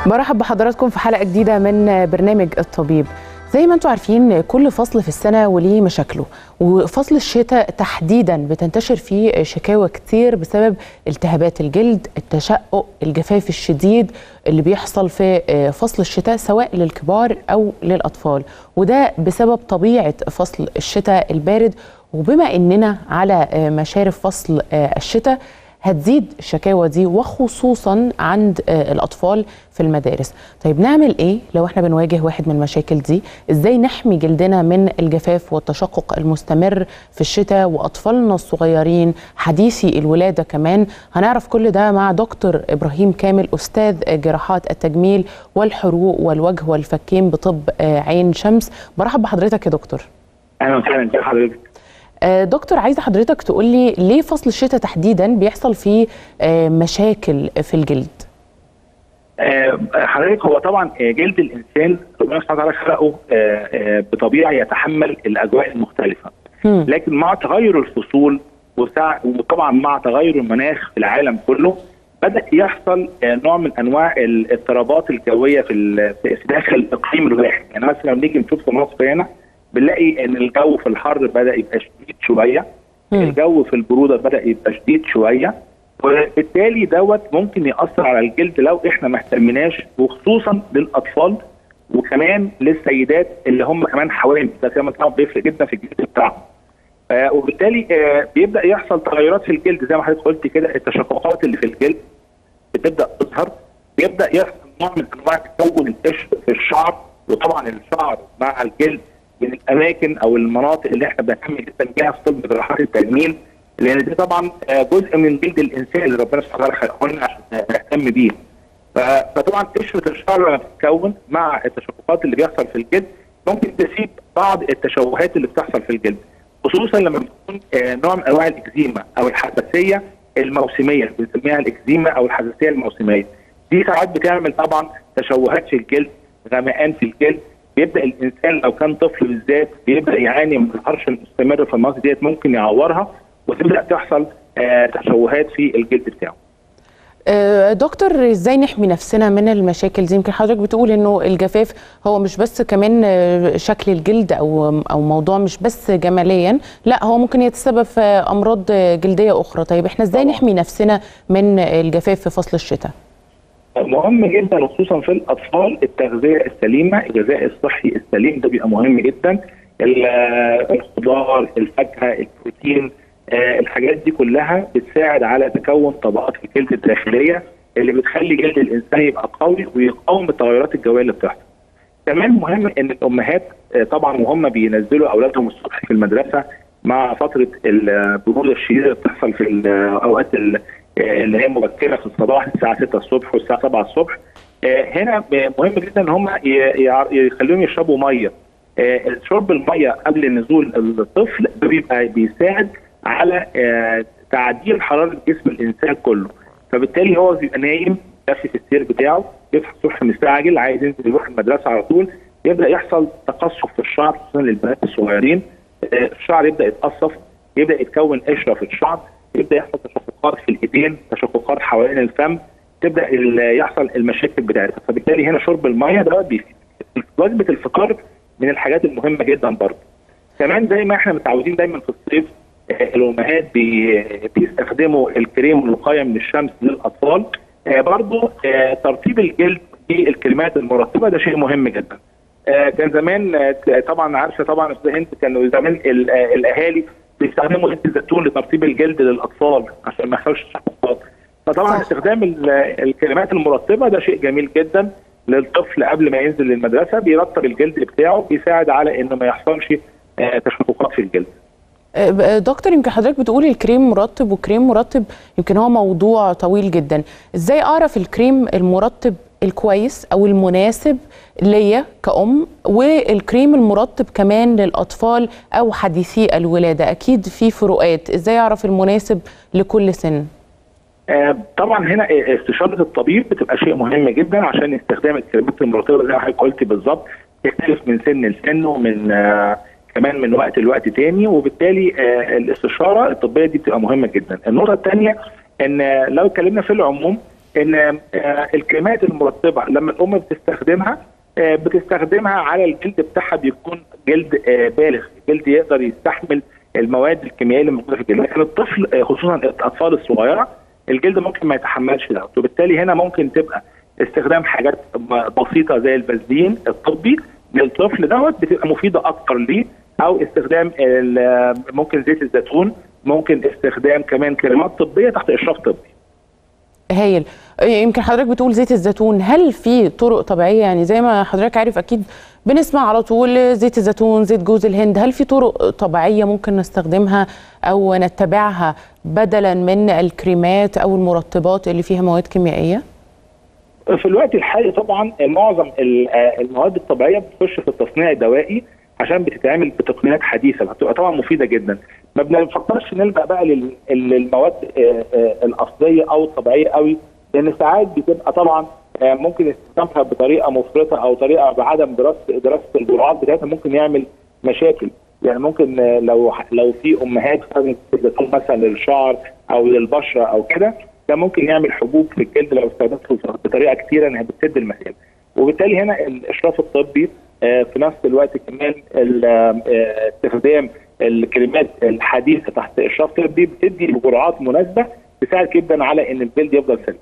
برحب بحضراتكم في حلقه جديده من برنامج الطبيب زي ما انتم عارفين كل فصل في السنه وليه مشاكله وفصل الشتاء تحديدا بتنتشر فيه شكاوى كتير بسبب التهابات الجلد التشقق الجفاف الشديد اللي بيحصل في فصل الشتاء سواء للكبار او للاطفال وده بسبب طبيعه فصل الشتاء البارد وبما اننا على مشارف فصل الشتاء هتزيد الشكاوى دي وخصوصا عند الاطفال في المدارس طيب نعمل ايه لو احنا بنواجه واحد من المشاكل دي ازاي نحمي جلدنا من الجفاف والتشقق المستمر في الشتاء واطفالنا الصغيرين حديثي الولاده كمان هنعرف كل ده مع دكتور ابراهيم كامل استاذ جراحات التجميل والحروق والوجه والفكين بطب عين شمس برحب بحضرتك يا دكتور اهلا وسهلا بحضرتك دكتور عايزه حضرتك تقول لي ليه فصل الشتاء تحديدا بيحصل فيه مشاكل في الجلد؟ حضرتك هو طبعا جلد الانسان ربنا سبحانه وتعالى خلقه بطبيعه يتحمل الاجواء المختلفه لكن مع تغير الفصول وطبعا مع تغير المناخ في العالم كله بدا يحصل نوع من انواع الاضطرابات الجويه في في داخل الاقليم الواحد يعني مثلا لما نيجي نشوف في مصر هنا بنلاقي ان الجو في الحر بدا يبقى شديد شويه مم. الجو في البروده بدا يبقى شديد شويه وبالتالي دوت ممكن ياثر على الجلد لو احنا ما اهتمناش وخصوصا للاطفال وكمان للسيدات اللي هم كمان حوامل ده كمان طبعا بيفرق جدا في الجلد بتاعهم آه وبالتالي آه بيبدا يحصل تغيرات في الجلد زي ما حضرتك قلت كده التشققات اللي في الجلد بتبدا تظهر بيبدا يحصل نوع من انواع تكون القشر في الشعر وطبعا الشعر مع الجلد من الاماكن او المناطق اللي احنا بنهتم جدا بيها في طب جراحات التجميل لان دي طبعا جزء من جلد الانسان اللي ربنا سبحانه وتعالى خلقه لنا عشان نهتم بيه. فطبعا قشره الشعر لما بتتكون مع التشققات اللي بيحصل في الجلد ممكن تسيب بعض التشوهات اللي بتحصل في الجلد خصوصا لما بتكون نوع من انواع الاكزيما او الحساسيه الموسميه بنسميها الاكزيما او الحساسيه الموسميه. دي ساعات بتعمل طبعا تشوهات في الجلد غمقان في الجلد بيبدا الانسان لو كان طفل بالذات بيبدا يعاني من الهرش المستمر في المناطق ديت ممكن يعورها وتبدا تحصل آه تشوهات في الجلد بتاعه. آه دكتور ازاي نحمي نفسنا من المشاكل دي يمكن حضرتك بتقول انه الجفاف هو مش بس كمان شكل الجلد او او موضوع مش بس جماليا لا هو ممكن يتسبب في امراض جلديه اخرى طيب احنا ازاي طبعا. نحمي نفسنا من الجفاف في فصل الشتاء مهم جدا خصوصا في الاطفال التغذيه السليمه الغذاء الصحي السليم ده بيبقى مهم جدا الخضار الفاكهه البروتين آه الحاجات دي كلها بتساعد على تكون طبقات في الجلد الداخليه اللي بتخلي جلد الانسان يبقى قوي ويقاوم التغيرات الجويه اللي بتحصل. كمان مهم ان الامهات آه طبعا وهم بينزلوا اولادهم الصبح في المدرسه مع فتره البروده الشديده اللي بتحصل في الاوقات اللي هي مبكره في الصباح الساعه 6 الصبح والساعه 7 الصبح هنا مهم جدا ان هم يخليهم يشربوا ميه شرب الميه قبل نزول الطفل ده بيبقى بيساعد على تعديل حراره جسم الانسان كله فبالتالي هو بيبقى نايم دافي في السير بتاعه يصحى الصبح مستعجل عايز ينزل يروح المدرسه على طول يبدا يحصل تقصف في الشعر خصوصا للبنات الصغيرين الشعر يبدا يتقصف يبدا يتكون قشره في الشعر يبدا يحصل تشققات في الايدين تشققات حوالين الفم تبدا يحصل المشاكل بتاعتها فبالتالي هنا شرب الميه ده بيفيد وجبه الفطار من الحاجات المهمه جدا برضه كمان زي ما احنا متعودين دايما في الصيف الامهات بي بيستخدموا الكريم الوقايه من الشمس للاطفال برضه ترطيب الجلد بالكريمات المرطبه ده شيء مهم جدا كان زمان طبعا عارفه طبعا استاذ هند كانوا زمان الاهالي بيستخدموا زيت الزيتون لترطيب الجلد للاطفال عشان ما يحصلش تشققات فطبعا صح. استخدام الكريمات المرطبه ده شيء جميل جدا للطفل قبل ما ينزل للمدرسه بيرطب الجلد بتاعه بيساعد على انه ما يحصلش تشققات في الجلد دكتور يمكن حضرتك بتقول الكريم مرطب وكريم مرطب يمكن هو موضوع طويل جدا ازاي اعرف الكريم المرطب الكويس او المناسب ليا كأم والكريم المرطب كمان للأطفال أو حديثي الولادة أكيد في فروقات إزاي أعرف المناسب لكل سن آه طبعا هنا استشارة الطبيب بتبقى شيء مهم جدا عشان استخدام الكريمات المرطبة زي ما حضرتك قلت بالظبط تختلف من سن لسن ومن آه كمان من وقت لوقت تاني وبالتالي آه الاستشارة الطبية دي بتبقى مهمة جدا النقطة الثانية ان لو اتكلمنا في العموم ان آه، الكريمات المرطبه لما الام بتستخدمها آه، بتستخدمها على الجلد بتاعها بيكون جلد آه، بالغ جلد يقدر يستحمل المواد الكيميائيه اللي موجوده في الجلد لكن الطفل آه، خصوصا الاطفال الصغيره الجلد ممكن ما يتحملش دوت وبالتالي هنا ممكن تبقى استخدام حاجات م- بسيطه زي الفازلين الطبي للطفل دوت بتبقى مفيده اكتر ليه او استخدام ال- ممكن زيت الزيتون ممكن استخدام كمان كريمات طبيه تحت اشراف طبي هايل يمكن حضرتك بتقول زيت الزيتون هل في طرق طبيعيه يعني زي ما حضرتك عارف اكيد بنسمع على طول زيت الزيتون زيت جوز الهند هل في طرق طبيعيه ممكن نستخدمها او نتبعها بدلا من الكريمات او المرطبات اللي فيها مواد كيميائيه في الوقت الحالي طبعا معظم ال- آه المواد الطبيعيه بتخش في التصنيع الدوائي عشان بتتعمل بتقنيات حديثه بتبقى طبعا مفيده جدا ما بنفكرش نلجا بقى لل- للمواد آه، آه، الاصليه او الطبيعيه قوي لان ساعات بتبقى طبعا آه، ممكن استخدامها بطريقه مفرطه او طريقه بعدم دراسه دراسه الجرعات بتاعتها ممكن يعمل مشاكل يعني ممكن آه، لو لو في امهات استخدمت الزيتون مثلا للشعر او للبشره او كده ده ممكن يعمل حبوب في الجلد لو استخدمته بطريقه كتيره انها بتسد المسام وبالتالي هنا الاشراف الطبي آه، في نفس الوقت كمان ال- آه، استخدام الكريمات الحديثه تحت اشراف طبي بتدي جرعات مناسبه تساعد جدا على ان الجلد يفضل سليم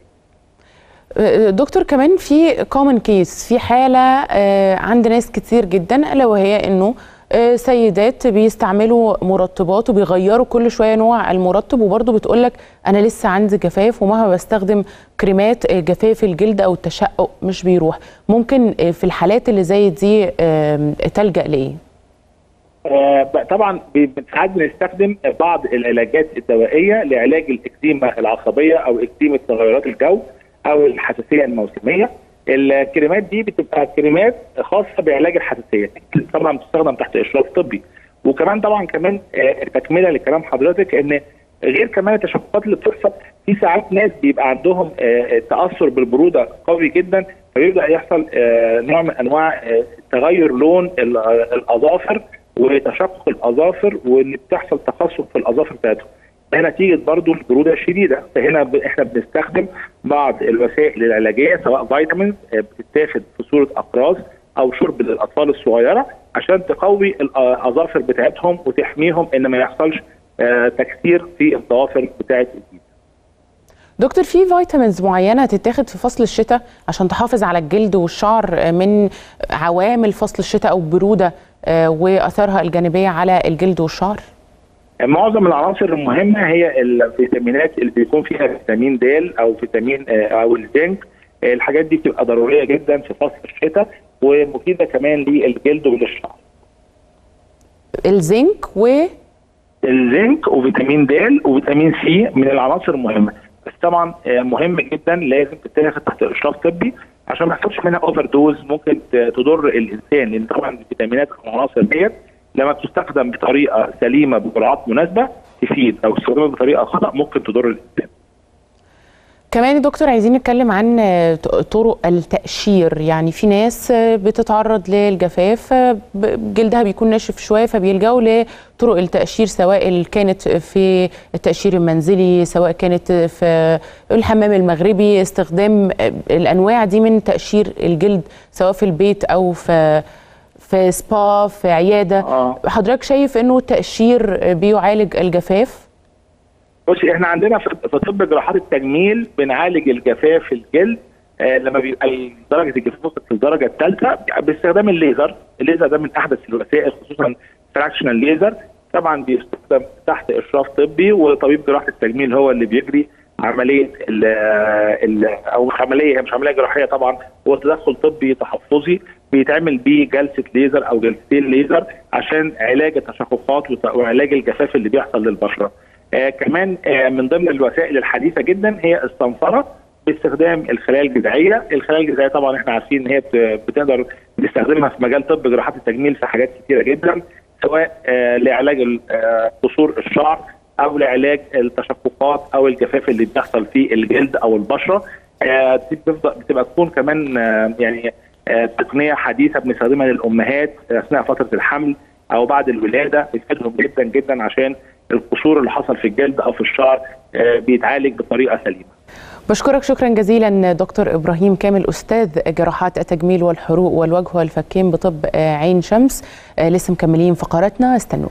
دكتور كمان في كومن كيس في حالة آه، عند ناس كتير جدا ألا وهي إنه آه، سيدات بيستعملوا مرطبات وبيغيروا كل شوية نوع المرطب وبرضه بتقولك أنا لسه عندي جفاف ومهما بستخدم كريمات آه، جفاف الجلد أو التشقق مش بيروح ممكن آه، في الحالات اللي زي دي آه، تلجأ لإيه؟ آه، بقى طبعا ب- ساعات بنستخدم بعض العلاجات الدوائيه لعلاج الاكزيما العصبيه او اكزيما تغيرات الجو او الحساسيه الموسميه الكريمات دي بتبقى كريمات خاصه بعلاج الحساسيه طبعا بتستخدم تحت اشراف طبي وكمان طبعا كمان آه، تكمله لكلام حضرتك ان غير كمان التشققات اللي بتحصل في ساعات ناس بيبقى عندهم آه، تاثر بالبروده قوي جدا فيبدا يحصل آه، نوع من انواع آه، تغير لون ال- آه، الاظافر وتشقق الاظافر واللي بتحصل تقصف في الاظافر بتاعتهم ده نتيجه برضو البروده الشديده فهنا ب- احنا بنستخدم بعض الوسائل العلاجيه سواء فيتامينز آه، بتتاخد في صوره اقراص او شرب للاطفال الصغيره عشان تقوي الاظافر بتاعتهم وتحميهم ان ما يحصلش آه، تكسير في الضوافر بتاعت الجلد دكتور في فيتامينز معينة تتاخد في فصل الشتاء عشان تحافظ على الجلد والشعر من عوامل فصل الشتاء أو برودة آه، وأثارها الجانبية على الجلد والشعر؟ معظم العناصر المهمه هي الفيتامينات اللي بيكون فيها فيتامين د او فيتامين آه، او الزنك آه، الحاجات دي بتبقى ضروريه جدا في فصل الشتاء ومفيده كمان للجلد وللشعر الزنك و الزنك وفيتامين د وفيتامين سي من العناصر المهمه بس طبعا آه، مهم جدا لازم تتاخد تحت اشراف طبي عشان ما يحصلش منها اوفر دوز ممكن ت- تضر الانسان لان طبعا الفيتامينات والعناصر ديت لما بتستخدم بطريقه سليمه بجرعات مناسبه تفيد لو استخدمت بطريقه خطا ممكن تضر الانسان كمان يا دكتور عايزين نتكلم عن آه، ط- طرق التقشير يعني في ناس آه، بتتعرض للجفاف آه، ب- جلدها بيكون ناشف شوية فبيلجأوا لطرق التقشير سواء كانت في التقشير المنزلي سواء كانت في الحمام المغربي استخدام آه، الأنواع دي من تقشير الجلد سواء في البيت أو في في سبا في عيادة آه. حضرتك شايف انه التقشير آه، بيعالج الجفاف بصي احنا عندنا في في طب جراحات التجميل بنعالج الجفاف في الجلد آه لما بيبقى درجه الجفاف وصلت للدرجه الثالثه باستخدام الليزر، الليزر ده من احدث الوسائل خصوصا فراكشنال ليزر طبعا بيستخدم تحت اشراف طبي وطبيب جراحه التجميل هو اللي بيجري عمليه ال ال او مش عمليه هي مش عمليه جراحيه طبعا هو تدخل طبي تحفظي بيتعمل بيه جلسه ليزر او جلستين ليزر عشان علاج التشققات وت- وعلاج الجفاف اللي بيحصل للبشره. آه كمان آه من ضمن الوسائل الحديثه جدا هي الصنفره باستخدام الخلايا الجذعيه، الخلايا الجذعيه طبعا احنا عارفين ان هي بت- بتقدر نستخدمها في مجال طب جراحات التجميل في حاجات كثيره جدا سواء آه لعلاج ال- آه، قصور الشعر او لعلاج التشققات او الجفاف اللي بيحصل في الجلد او البشره آه، دي بتفضل بتبقى تكون كمان آه، يعني آه، تقنيه حديثه بنستخدمها للامهات اثناء فتره الحمل او بعد الولاده بتفيدهم جدا جدا عشان القصور اللي حصل في الجلد او في الشعر آه، بيتعالج بطريقه سليمه. بشكرك شكرا جزيلا دكتور ابراهيم كامل استاذ جراحات التجميل والحروق والوجه والفكين بطب عين شمس لسه مكملين فقراتنا استنونا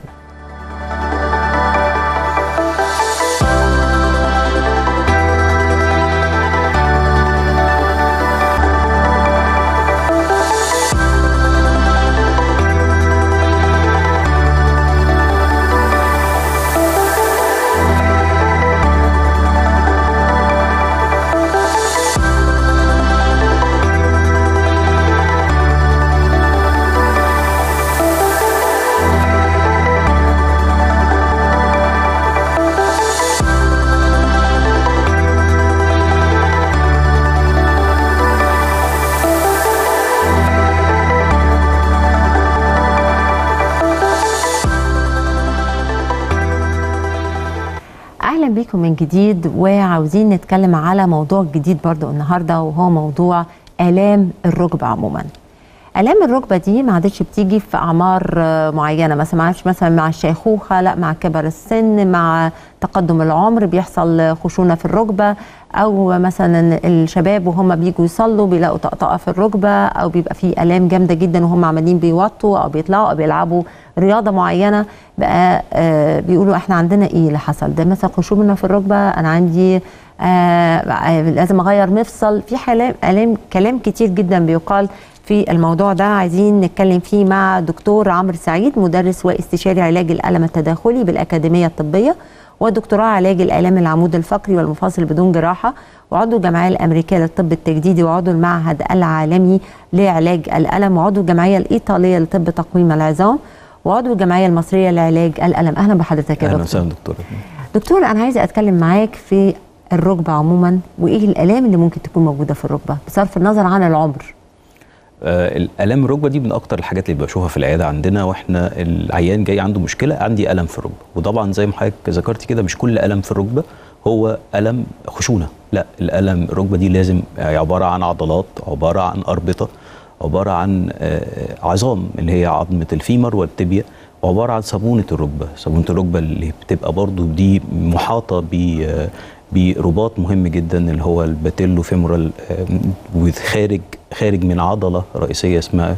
اهلا بيكم من جديد وعاوزين نتكلم على موضوع جديد برضو النهارده وهو موضوع الام الركبه عموما الام الركبه دي ما عادتش بتيجي في اعمار معينه مثلا ما عادش مثلا مع الشيخوخه لا مع كبر السن مع تقدم العمر بيحصل خشونه في الركبه او مثلا الشباب وهم بيجوا يصلوا بيلاقوا طقطقه في الركبه او بيبقى في الام جامده جدا وهم عمالين بيوطوا او بيطلعوا او بيلعبوا رياضه معينه بقى آه بيقولوا احنا عندنا ايه اللي حصل ده مثلا خشونه في الركبه انا عندي آه لازم اغير مفصل في حلام الام كلام كتير جدا بيقال في الموضوع ده عايزين نتكلم فيه مع دكتور عمرو سعيد مدرس واستشاري علاج الالم التداخلي بالاكاديميه الطبيه ودكتوراه علاج الالام العمود الفقري والمفاصل بدون جراحه وعضو الجمعيه الامريكيه للطب التجديدي وعضو المعهد العالمي لعلاج الالم وعضو الجمعيه الايطاليه لطب تقويم العظام وعضو الجمعيه المصريه لعلاج الالم اهلا بحضرتك يا دكتور اهلا وسهلا دكتور دكتور انا عايزه اتكلم معاك في الركبه عموما وايه الالام اللي ممكن تكون موجوده في الركبه بصرف النظر عن العمر آه الالام الركبه دي من اكتر الحاجات اللي بشوفها في العياده عندنا واحنا العيان جاي عنده مشكله عندي الم في الركبه وطبعا زي ما حضرتك ذكرتي كده مش كل الم في الركبه هو الم خشونه لا الالم الركبه دي لازم عباره عن عضلات عباره عن اربطه عباره عن عظام اللي هي عظمه الفيمر والتبيا وعباره عن صابونه الركبه صابونه الركبه اللي بتبقى برضو دي محاطه ب برباط مهم جدا اللي هو الباتيلو فيمورال وخارج خارج من عضله رئيسيه اسمها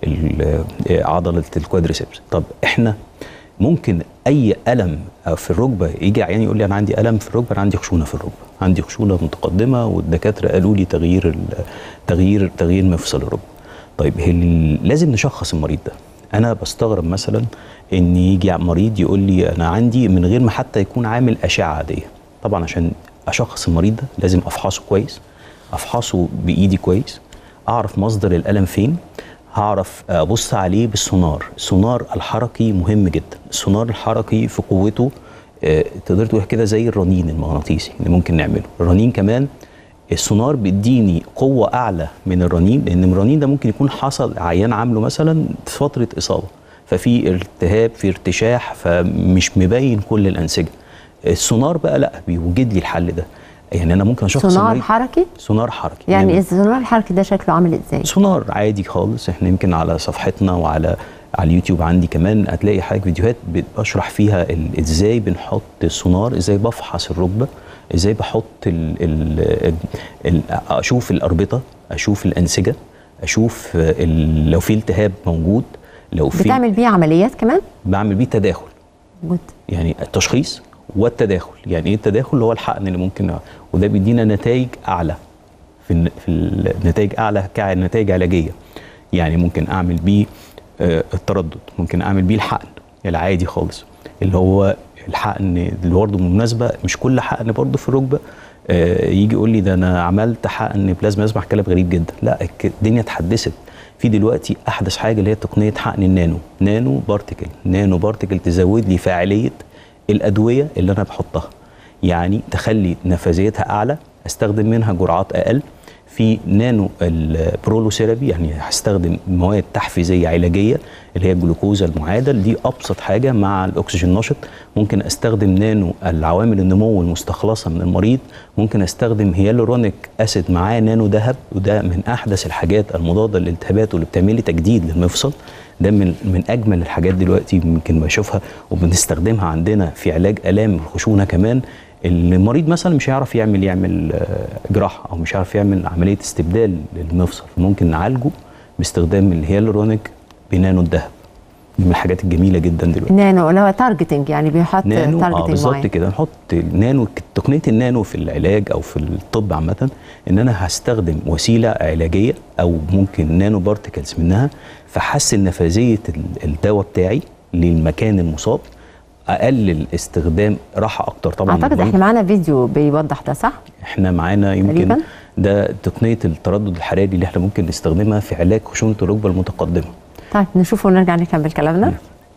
عضله الكوادريسبس طب احنا ممكن اي الم في الركبه يجي عيان يقول لي انا عندي الم في الركبه انا عندي خشونه في الركبه عندي خشونه متقدمه والدكاتره قالوا لي تغيير تغيير تغيير مفصل الركبه طيب لازم نشخص المريض ده انا بستغرب مثلا ان يجي مريض يقول لي انا عندي من غير ما حتى يكون عامل اشعه عاديه طبعا عشان اشخص المريض ده لازم افحصه كويس افحصه بايدي كويس اعرف مصدر الالم فين هعرف ابص عليه بالسونار السونار الحركي مهم جدا السونار الحركي في قوته آه تقدر تقول كده زي الرنين المغناطيسي اللي ممكن نعمله الرنين كمان السونار بيديني قوه اعلى من الرنين لان الرنين ده ممكن يكون حصل عيان عامله مثلا في فتره اصابه ففي التهاب في ارتشاح فمش مبين كل الانسجه السونار بقى لا بيوجد لي الحل ده يعني انا ممكن اشخص سونار حركي سونار حركي يعني, يعني السونار الحركي ده شكله عامل ازاي سونار عادي خالص احنا يمكن على صفحتنا وعلى على اليوتيوب عندي كمان هتلاقي حاجه فيديوهات بشرح فيها ازاي بنحط السونار ازاي بفحص الركبه ازاي بحط ال ال ال اشوف الاربطه اشوف الانسجه اشوف لو في التهاب موجود لو في بتعمل بيه عمليات كمان بعمل بيه تداخل جود يعني التشخيص والتداخل يعني ايه التداخل هو الحقن اللي ممكن وده بيدينا نتائج اعلى في في النتائج اعلى كنتائج علاجيه يعني ممكن اعمل بيه آه التردد ممكن اعمل بيه الحقن العادي خالص اللي هو الحقن اللي برضه بالمناسبه مش كل حقن برضه في الركبه آه يجي يقول لي ده انا عملت حقن بلازما اسمع كلام غريب جدا لا الدنيا اتحدثت في دلوقتي احدث حاجه اللي هي تقنيه حقن النانو نانو بارتيكل نانو بارتيكل تزود لي فاعليه الادويه اللي انا بحطها يعني تخلي نفاذيتها اعلى استخدم منها جرعات اقل في نانو البرولوثيرابي يعني هستخدم مواد تحفيزيه علاجيه اللي هي الجلوكوزا المعادل دي ابسط حاجه مع الاكسجين النشط ممكن استخدم نانو العوامل النمو المستخلصه من المريض ممكن استخدم هيالورونيك اسيد معاه نانو ذهب وده من احدث الحاجات المضاده للالتهابات واللي بتعمل لي تجديد للمفصل ده من من اجمل الحاجات دلوقتي ممكن بشوفها وبنستخدمها عندنا في علاج الام الخشونه كمان المريض مثلا مش هيعرف يعمل يعمل آه، جراحه او مش هيعرف يعمل عمليه استبدال للمفصل ممكن نعالجه باستخدام الهيالورونيك بنانو الذهب دي من الحاجات الجميله جدا دلوقتي نانو اللي هو تارجتنج يعني بيحط نانو اه تارجتنج بالظبط معين كده نحط نانو تقنيه النانو في العلاج او في الطب عامه ان انا هستخدم وسيله علاجيه او ممكن نانو بارتكلز منها فحسن نفاذيه ال- الدواء بتاعي للمكان المصاب اقلل استخدام راحه اكتر طبعا اعتقد للمريض. احنا معانا فيديو بيوضح ده صح؟ احنا معانا يمكن تقريباً؟ ده تقنيه التردد الحراري اللي احنا ممكن نستخدمها في علاج خشونه الركبه المتقدمه طيب نشوفه ونرجع نكمل كلامنا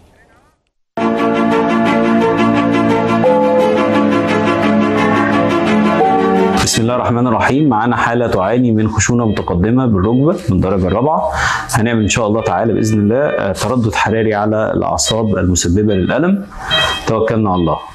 بسم الله الرحمن الرحيم معانا حالة تعاني من خشونة متقدمة بالركبة من الدرجة الرابعة هنعمل إن شاء الله تعالى بإذن الله آه، تردد حراري على الأعصاب المسببة للألم توكلنا على الله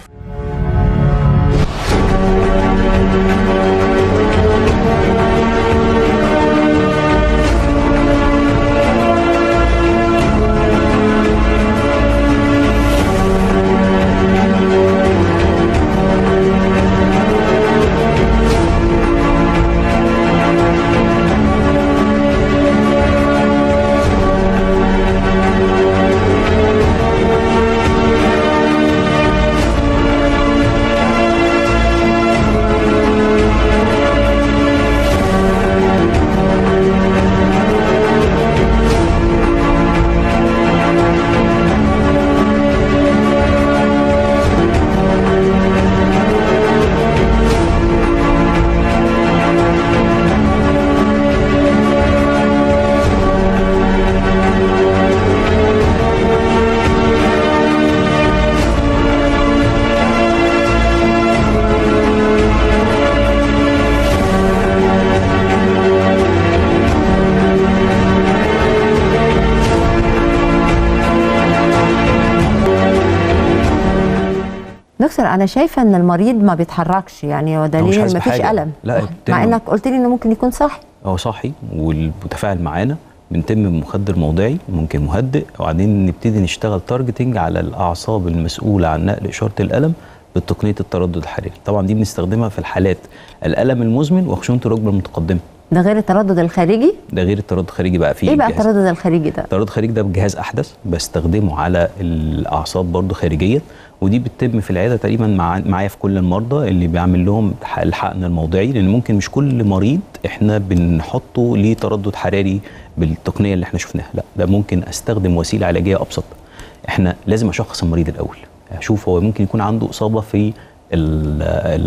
دكتور انا شايفه ان المريض ما بيتحركش يعني هو مش دليل حاسس ما فيش بحاجة. الم لا، مع تمام. انك قلت لي انه ممكن يكون صح هو صاحي والمتفاعل معانا بنتم بمخدر موضعي ممكن مهدئ وبعدين نبتدي نشتغل تارجتنج على الاعصاب المسؤوله عن نقل اشاره الالم بتقنيه التردد الحراري طبعا دي بنستخدمها في الحالات الالم المزمن وخشونه الركبه المتقدمه ده غير التردد الخارجي ده غير التردد الخارجي بقى فيه ايه بقى جهاز- التردد الخارجي ده التردد الخارجي ده بجهاز احدث بستخدمه على الاعصاب برضو خارجيا ودي بتتم في العياده تقريبا مع معايا في كل المرضى اللي بيعمل لهم ح- الحقن الموضعي لان ممكن مش كل مريض احنا بنحطه ليه تردد حراري بالتقنيه اللي احنا شفناها لا ده ممكن استخدم وسيله علاجيه ابسط احنا لازم اشخص المريض الاول اشوف هو ممكن يكون عنده اصابه في ال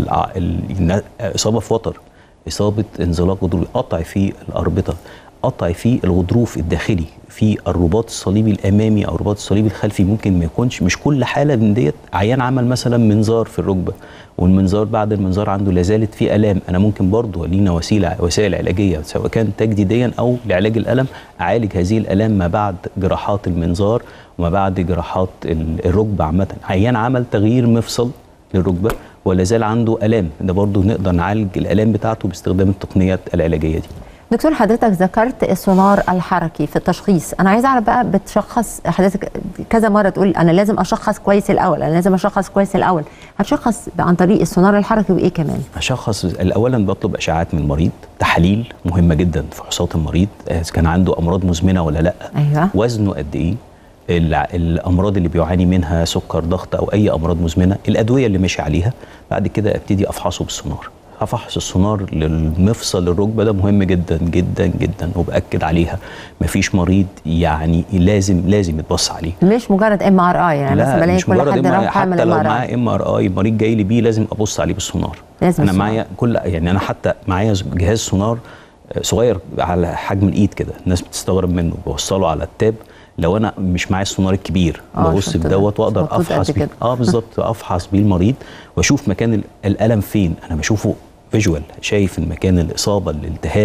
ال ال اصابه في وتر اصابه انزلاق غضروفي قطع في الاربطه قطع في الغضروف الداخلي في الرباط الصليبي الامامي او الرباط الصليبي الخلفي ممكن ما يكونش مش كل حاله من ديت عيان عمل مثلا منظار في الركبه والمنظار بعد المنظار عنده لازالت فيه الام انا ممكن برضه لينا وسيله وسائل علاجيه سواء كان تجديديا او لعلاج الالم اعالج هذه الالام ما بعد جراحات المنظار وما بعد جراحات ال- الركبه عامه عيان عمل تغيير مفصل للركبه ولا زال عنده الام ده برضه نقدر نعالج الالام بتاعته باستخدام التقنيات العلاجيه دي دكتور حضرتك ذكرت السونار الحركي في التشخيص انا عايزه اعرف بقى بتشخص حضرتك كذا مره تقول انا لازم اشخص كويس الاول انا لازم اشخص كويس الاول هتشخص عن طريق السونار الحركي وايه كمان اشخص اولا بطلب اشعاعات من المريض تحاليل مهمه جدا في فحوصات المريض اذا كان عنده امراض مزمنه ولا لا ايوه وزنه قد ايه الع- الامراض اللي بيعاني منها سكر ضغط او اي امراض مزمنه الادويه اللي ماشي عليها بعد كده ابتدي افحصه بالسونار هفحص السونار للمفصل الركبه ده مهم جدا جدا جدا وباكد عليها مفيش مريض يعني لازم لازم يتبص عليه مش مجرد ام ار اي يعني مثلا لا بلاقي مش كل مجرد حد MRI، راح يعمل حتى ام لو ار اي معاه ام ار اي مريض جاي لي بيه لازم ابص عليه بالسونار لازم انا السونار. معايا كل يعني انا حتى معايا جهاز سونار آه، صغير على حجم الايد كده الناس بتستغرب منه بوصله على التاب لو انا مش معايا السونار الكبير آه، ببص شفت ده. بدوت واقدر مظبوط قد افحص بيه كده. اه بالظبط افحص بيه المريض واشوف مكان ال- الالم فين انا بشوفه فيجوال شايف المكان الاصابه الالتهاب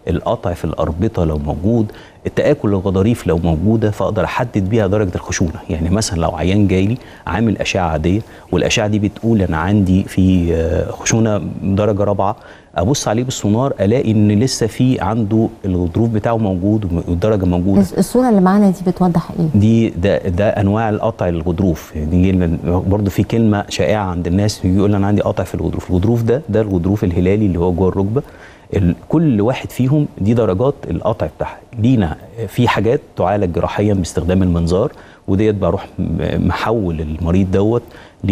القطع في الاربطه لو موجود التاكل الغضاريف لو موجوده فاقدر احدد بيها درجه الخشونه يعني مثلا لو عيان جاي لي عامل اشعه عاديه والاشعه دي بتقول انا عندي في آه، خشونه درجه رابعه ابص عليه بالسونار الاقي ان لسه في عنده الغضروف بتاعه موجود والدرجه موجوده بس الصوره اللي معانا دي بتوضح ايه دي ده ده انواع القطع الغضروف يعني برضه في كلمه شائعه عند الناس يجي يقول انا عندي قطع في الغضروف الغضروف ده ده الغضروف الهلالي اللي هو جوه الركبه ال- كل واحد فيهم دي درجات القطع بتاعها لينا في حاجات تعالج جراحيا باستخدام المنظار وديت بروح م- محول المريض دوت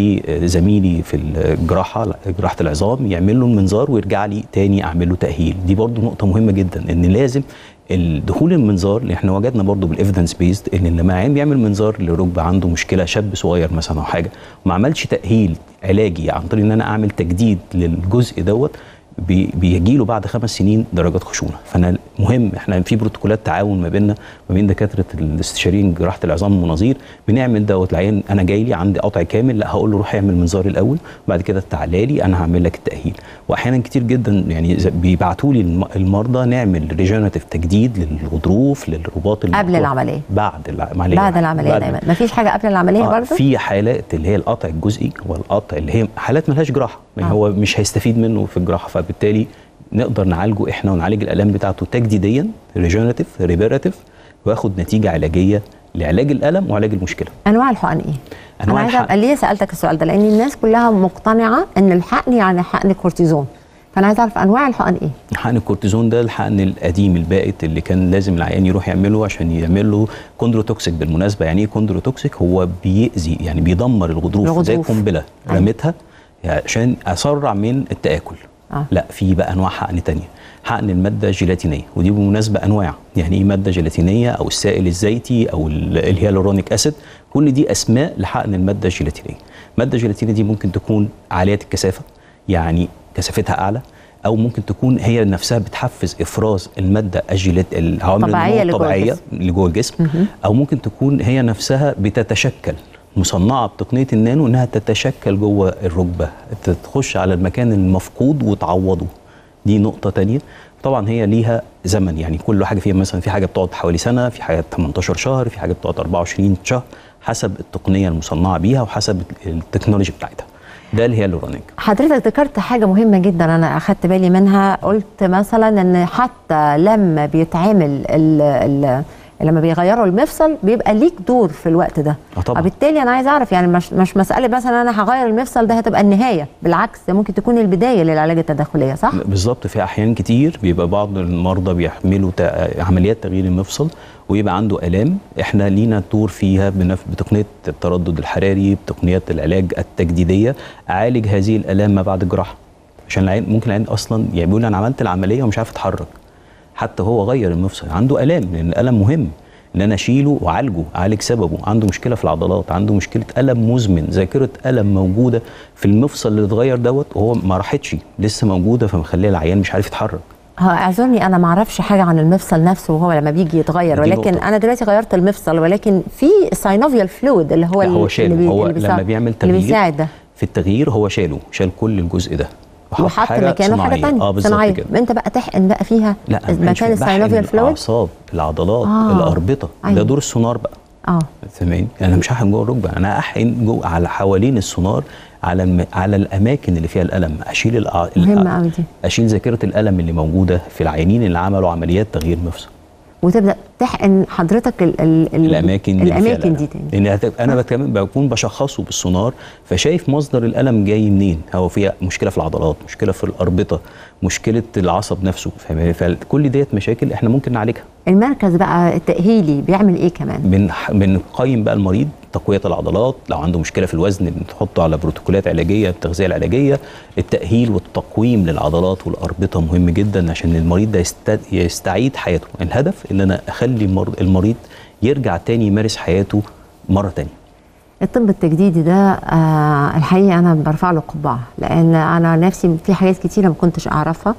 لزميلي في الجراحه جراحه العظام يعمل له المنظار ويرجع لي تاني اعمل له تاهيل دي برضو نقطه مهمه جدا ان لازم الدخول المنظار اللي احنا وجدنا برضو بالايفيدنس بيزد ان لما عيان بيعمل منظار لركبه عنده مشكله شاب صغير مثلا او حاجه وما عملش تاهيل علاجي عن طريق ان انا اعمل تجديد للجزء دوت بي- بيجي له بعد خمس سنين درجات خشونه فانا مهم احنا في بروتوكولات تعاون ما بيننا ما بين دكاتره الاستشاريين جراحه العظام والمناظير بنعمل دوت العيان انا جاي لي عندي قطع كامل لا هقول له روح اعمل منظار الاول بعد كده تعالى لي انا هعمل لك التاهيل واحيانا كتير جدا يعني ز- بيبعتوا لي الم- المرضى نعمل ريجنراتيف تجديد للغضروف للرباط قبل المقطوع. العمليه بعد العمليه بعد العمليه بعد- دايما مفيش حاجه قبل العمليه آه، برضه في حالات اللي هي القطع الجزئي والقطع اللي هي حالات ملهاش جراحه يعني آه. هو مش هيستفيد منه في الجراحه فبالتالي نقدر نعالجه احنا ونعالج الالام بتاعته تجديديا ريجنراتيف ريبيراتيف وياخد نتيجه علاجيه لعلاج الالم وعلاج المشكله انواع الحقن ايه انا أنواع عايزه الحقن. ابقى ليه سالتك السؤال ده لان الناس كلها مقتنعه ان الحقن يعني حقن كورتيزون فانا عايزه اعرف انواع الحقن ايه حقن الكورتيزون ده الحقن القديم البائت اللي كان لازم العيان يروح يعمله عشان يعمل له كوندروتوكسيك بالمناسبه يعني ايه كوندروتوكسيك هو بيأذي يعني بيدمر الغضروف, الغضروف. زي القنبله أيوة. رميتها عشان اسرع من التاكل آه. لا في بقى انواع حقن تانية حقن الماده الجيلاتينيه ودي بالمناسبه انواع يعني ايه ماده جيلاتينيه او السائل الزيتي او ال- الهيالورونيك اسيد كل دي اسماء لحقن الماده الجيلاتينيه الماده الجيلاتينيه دي ممكن تكون عاليه الكثافه يعني كثافتها اعلى او ممكن تكون هي نفسها بتحفز افراز الماده الجيلات العوامل طبيعية النمو اللي جوه الطبيعيه الجسم. اللي جوه الجسم او ممكن تكون هي نفسها بتتشكل مصنعه بتقنيه النانو انها تتشكل جوه الركبه تخش على المكان المفقود وتعوضه دي نقطه تانية طبعا هي ليها زمن يعني كل حاجه فيها مثلا في حاجه بتقعد حوالي سنه في حاجه 18 شهر في حاجه بتقعد 24 شهر حسب التقنيه المصنعه بيها وحسب التكنولوجي بتاعتها ده الهيالورونيك حضرتك ذكرت حاجه مهمه جدا انا اخدت بالي منها قلت مثلا ان حتى لما بيتعمل ال ال لما بيغيروا المفصل بيبقى ليك دور في الوقت ده آه طبعاً. وبالتالي انا عايز اعرف يعني مش مش مساله مثلا انا هغير المفصل ده هتبقى النهايه بالعكس ده ممكن تكون البدايه للعلاج التداخليه صح بالظبط في احيان كتير بيبقى بعض المرضى بيحملوا تا- عمليات تغيير المفصل ويبقى عنده الام احنا لينا دور فيها بنف- بتقنيه التردد الحراري بتقنيات العلاج التجديديه اعالج هذه الالام ما بعد الجراحه عشان العين ممكن العين اصلا يعني بيقول انا عملت العمليه ومش عارف اتحرك حتى هو غير المفصل عنده الام لان الالم مهم ان انا اشيله واعالجه اعالج سببه عنده مشكله في العضلات عنده مشكله الم مزمن ذاكره الم موجوده في المفصل اللي اتغير دوت وهو ما راحتش لسه موجوده فمخليه العيان مش عارف يتحرك ها اعذرني انا ما اعرفش حاجه عن المفصل نفسه وهو لما بيجي يتغير دي ولكن نقطة. انا دلوقتي غيرت المفصل ولكن في ساينوفيال فلويد اللي هو لا هو شاله اللي, بي- هو اللي بيساعد- لما بيعمل اللي تغيير بيساعد ده في التغيير هو شاله شال كل الجزء ده وحط مكانه حاجه ثانيه اه بالظبط صناعيه كده انت بقى تحقن بقى فيها لا أنا مش مكان بحقن الساينوفيال فلويد الاعصاب العضلات آه. آه. الاربطه أيوة. ده دور السونار بقى اه فاهمين انا مش هحقن جوه الركبه انا هحقن جوه على حوالين السونار على الم... على الاماكن اللي فيها الالم اشيل الأع... مهمة أوي دي. اشيل ذاكره الالم اللي موجوده في العيانين اللي عملوا عمليات تغيير مفصل وتبدا تحقن حضرتك ال ال ال الاماكن اللي فيها الاماكن الألم. دي تاني لان هت- انا بتكلم بكون بشخصه بالسونار فشايف مصدر الالم جاي منين هو فيها مشكله في العضلات مشكله في الاربطه مشكله العصب نفسه فاهم فكل ديت مشاكل احنا ممكن نعالجها المركز بقى التاهيلي بيعمل ايه كمان بنح- بنقيم بقى المريض تقويه العضلات لو عنده مشكله في الوزن بنحطه على بروتوكولات علاجيه التغذيه العلاجيه التاهيل والتقويم للعضلات والاربطه مهم جدا عشان المريض ده يست- يستعيد حياته الهدف ان انا اخلي المر- المريض يرجع تاني يمارس حياته مره تانية الطب التجديدي ده آه الحقيقه انا برفع له قبعه لان انا نفسي في حاجات كتيره ما كنتش اعرفها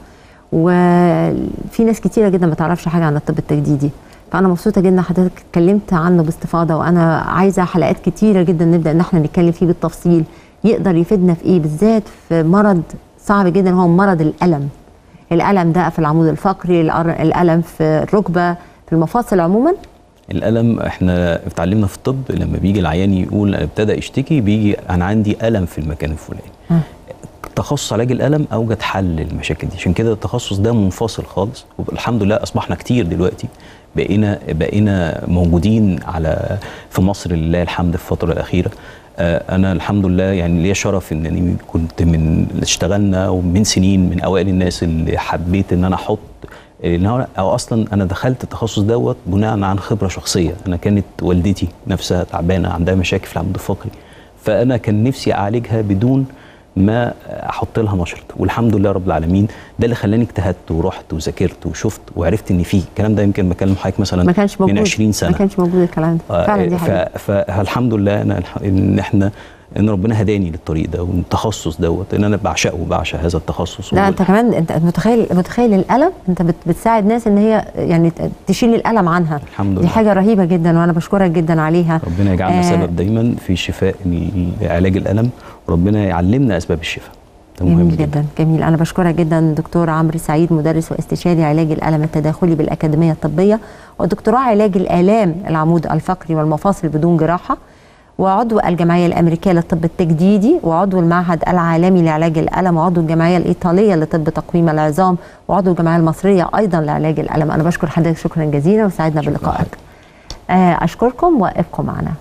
وفي ناس كتيره جدا ما تعرفش حاجه عن الطب التجديدي فانا مبسوطه جدا حضرتك اتكلمت عنه باستفاضه وانا عايزه حلقات كتيره جدا نبدا ان احنا نتكلم فيه بالتفصيل يقدر يفيدنا في ايه بالذات في مرض صعب جدا هو مرض الالم الالم ده في العمود الفقري الأر- الالم في الركبه في المفاصل عموما الالم احنا اتعلمنا في الطب لما بيجي العيان يقول ابتدى يشتكي بيجي انا عندي الم في المكان الفلاني تخصص علاج الالم اوجد حل للمشاكل دي عشان كده التخصص ده منفصل خالص والحمد لله اصبحنا كتير دلوقتي بقينا بقينا موجودين على في مصر لله الحمد في الفتره الاخيره آه، انا الحمد لله يعني ليا شرف انني كنت من اشتغلنا ومن سنين من اوائل الناس اللي حبيت ان انا احط ان هو او اصلا انا دخلت التخصص دوت بناء عن خبره شخصيه انا كانت والدتي نفسها تعبانه عندها مشاكل في العمود الفقري فانا كان نفسي اعالجها بدون ما احط لها مشرط والحمد لله رب العالمين ده اللي خلاني اجتهدت ورحت وذاكرت وشفت وعرفت ان في الكلام ده يمكن بكلم حضرتك مثلا ما كانش موجود من 20 سنه ما كانش موجود الكلام ده آه، فعلا دي ف- حقيقه فالحمد لله انا الح- ان احنا ان ربنا هداني للطريق ده والتخصص دوت ان انا بعشقه وبعشق هذا التخصص لا و- انت كمان انت متخيل متخيل الالم انت بت- بتساعد ناس ان هي يعني ت- تشيل الالم عنها الحمد دي لله. حاجه رهيبه جدا وانا بشكرك جدا عليها ربنا يجعلنا آه، سبب دايما في شفاء علاج الالم وربنا يعلمنا اسباب الشفاء ده مهم جميل جدا جدا جميل انا بشكرك جدا دكتور عمرو سعيد مدرس واستشاري علاج الالم التداخلي بالاكاديميه الطبيه ودكتوراه علاج الالام العمود الفقري والمفاصل بدون جراحه وعضو الجمعيه الامريكيه للطب التجديدي وعضو المعهد العالمي لعلاج الالم وعضو الجمعيه الايطاليه لطب تقويم العظام وعضو الجمعيه المصريه ايضا لعلاج الالم انا بشكر حضرتك شكرا جزيلا وسعدنا شكراً بلقائك حضرتك. آه، اشكركم وابقوا معنا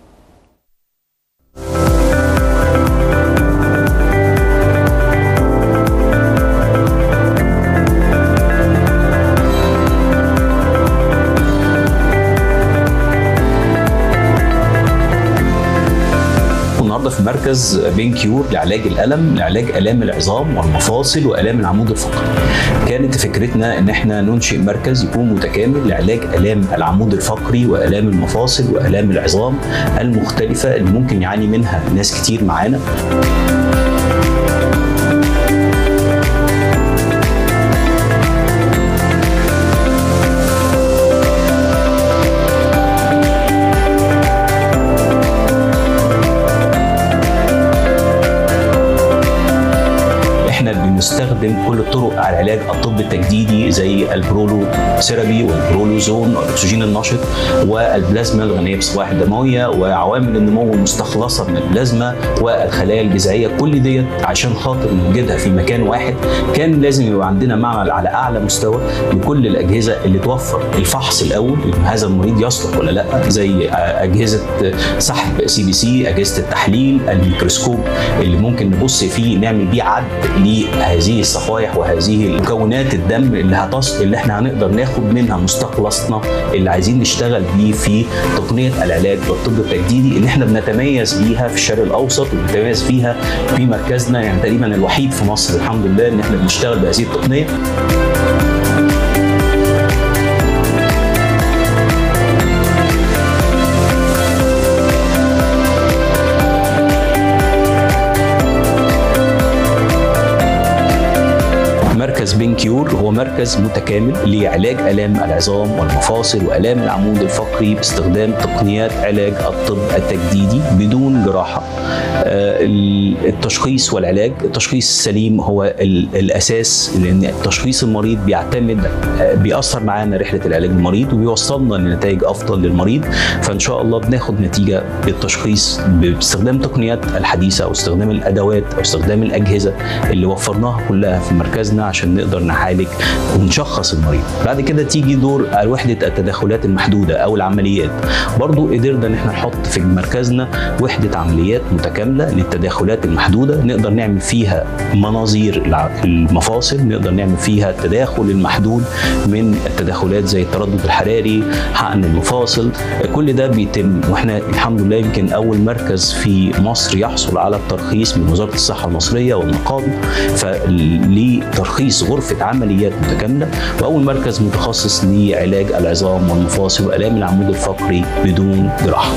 النهارده في مركز بين كيور لعلاج الالم لعلاج الام العظام والمفاصل والام العمود الفقري كانت فكرتنا ان احنا ننشئ مركز يكون متكامل لعلاج الام العمود الفقري والام المفاصل والام العظام المختلفه اللي ممكن يعاني منها ناس كتير معانا احنا بنستخدم كل الطرق على العلاج الطب التجديدي زي البرولو ثيرابي والبرولوزون والاكسجين النشط والبلازما الغنيه بالصفائح الدمويه وعوامل النمو المستخلصه من البلازما والخلايا الجذعيه كل ديت عشان خاطر نوجدها في مكان واحد كان لازم يبقى عندنا معمل على اعلى مستوى لكل الاجهزه اللي توفر الفحص الاول ان هذا المريض يصلح ولا لا زي اجهزه سحب سي بي سي اجهزه التحليل الميكروسكوب اللي ممكن نبص فيه نعمل بيه عد لهذه الصفائح وهذه مكونات الدم اللي هتص اللي احنا هنقدر ناخد منها مستخلصنا اللي عايزين نشتغل بيه في تقنيه العلاج والطب التجديدي اللي احنا بنتميز بيها في الشرق الاوسط وبنتميز فيها في مركزنا يعني تقريبا الوحيد في مصر الحمد لله ان احنا بنشتغل بهذه التقنيه مركز بين كيور هو مركز متكامل لعلاج الام العظام والمفاصل والام العمود الفقري باستخدام تقنيات علاج الطب التجديدي بدون جراحه. آه، التشخيص والعلاج، التشخيص السليم هو ال- الاساس لان تشخيص المريض بيعتمد آه، بيأثر معانا رحله العلاج المريض وبيوصلنا لنتائج افضل للمريض فان شاء الله بناخد نتيجه بالتشخيص باستخدام التقنيات الحديثه او استخدام الادوات او استخدام الاجهزه اللي وفرناها كلها في مركزنا عشان نقدر نعالج ونشخص المريض بعد كده تيجي دور وحده التدخلات المحدوده او العمليات برضو قدرنا ان احنا نحط في مركزنا وحده عمليات متكامله للتدخلات المحدوده نقدر نعمل فيها مناظير الع- المفاصل نقدر نعمل فيها التداخل المحدود من التدخلات زي التردد الحراري حقن المفاصل كل ده بيتم واحنا الحمد لله يمكن اول مركز في مصر يحصل على الترخيص من وزاره الصحه المصريه والنقابه فلترخيص غرفه عمليات متكامله واول مركز متخصص لعلاج العظام والمفاصل والام العمود الفقري بدون جراحه